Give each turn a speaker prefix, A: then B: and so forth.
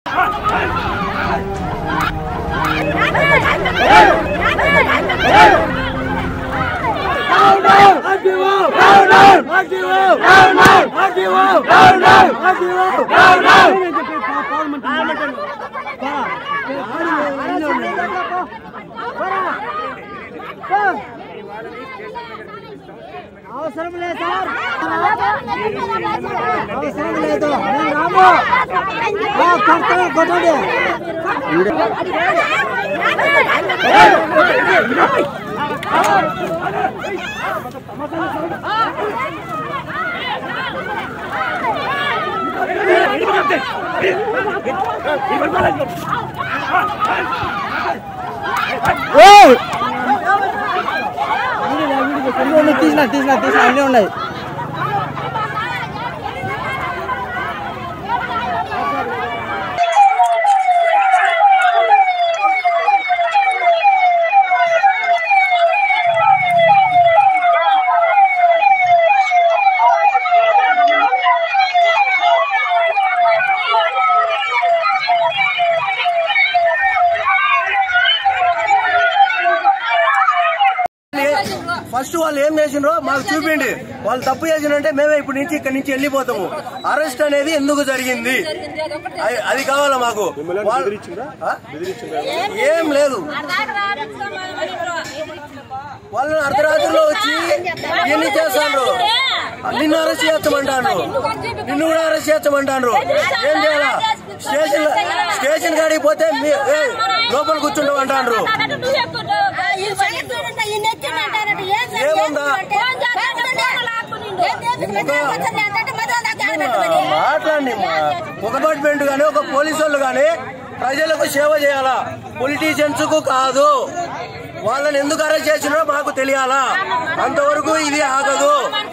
A: అవసరం లేదు సార్ అవసరం లేదు నేను రాము ఆ, కొడతాను, కొట్టండి తీసిన తీసిన తీసిన అన్నీ ఉన్నాయి
B: ఫస్ట్ వాళ్ళు ఏం చేసిండ్రో మాకు చూపిండి వాళ్ళు తప్పు చేసినంటే మేమే ఇప్పటి నుంచి ఇక్కడి నుంచి వెళ్ళిపోతాము అరెస్ట్ అనేది ఎందుకు జరిగింది అది- అది కావాలా మాకు వాళ్ళు- ఆ? ఏం లేదు వాళ్ళు అర్ధరాత్రిలో వచ్చి ఎన్ని చేస్తాను నిన్ను అరెస్ట్ చేస్తామంటాను నిన్ను కూడా అరెస్ట్ చేస్తామంటాను ఏం చేయాలా స్టేషన్ స్టేషన్ కాడికి పోతే మీ- ఏ, లోపల కూర్చుంటామంటారు ఏముందా? మాట్లాడండి మా. ఒక డిపార్ట్మెంట్ గానీ ఒక పోలీసు వాళ్ళు గానీ ప్రజలకు సేవ చేయాలా పొలిటీషియన్స్ కు కాదు వాళ్ళని ఎందుకు అరెస్ట్ చేసినారో మాకు తెలియాలా అంతవరకు ఇది ఆగదు